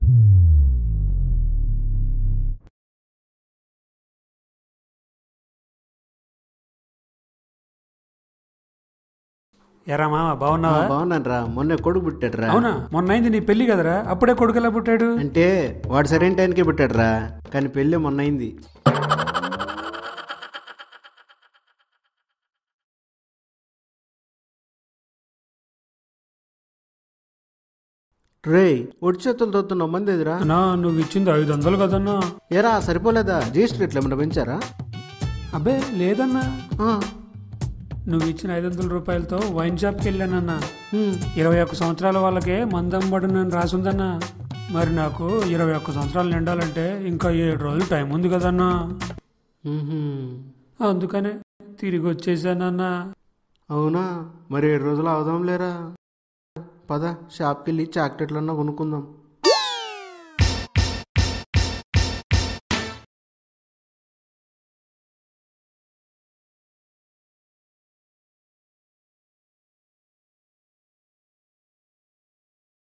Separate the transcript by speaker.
Speaker 1: ఎరా మామ బాగున్నావా
Speaker 2: బాగున్నాను రా మొన్న కొడుకు పుట్టాడు రా
Speaker 1: అవునా మొన్న అయింది నీ పెళ్లి కదరా అప్పుడే కొడుకులా పుట్టాడు
Speaker 2: అంటే వాడు సరైన టైంకే పుట్టాడు రా కానీ పెళ్ళి మొన్న అయింది రే ఒడి చేతులు తోతున్నావు మంది ఎదురా
Speaker 1: అన్నా నువ్వు ఇచ్చింది ఐదు వందలు కదన్నా
Speaker 2: ఏరా సరిపోలేదా రిజిస్టర్ ఎట్లా ఏమన్నా పెంచారా
Speaker 1: అబ్బే లేదన్నా
Speaker 2: ఆ,
Speaker 1: నువ్వు ఇచ్చిన ఐదు వందల రూపాయలతో వైన్ షాప్కి వెళ్ళానన్నా
Speaker 2: ఉమ్,
Speaker 1: ఇరవై ఒక్క సంవత్సరాల వాళ్ళకే మందమ్మడు నేను రాసుందన్నా మరి నాకు ఇరవై ఒక్క సంవత్సరాలు నిండాలంటే ఇంకా ఏడు రోజులు టైం ఉంది కదన్నా
Speaker 2: ఉహుం.
Speaker 1: అందుకనే తిరిగి వచ్చేసానన్నా
Speaker 2: అవునా మరి ఏడు రోజులు అవుదాం లేరా పద షాప్కి వెళ్ళి చాక్లెట్లన్నా కొనుక్కుందాం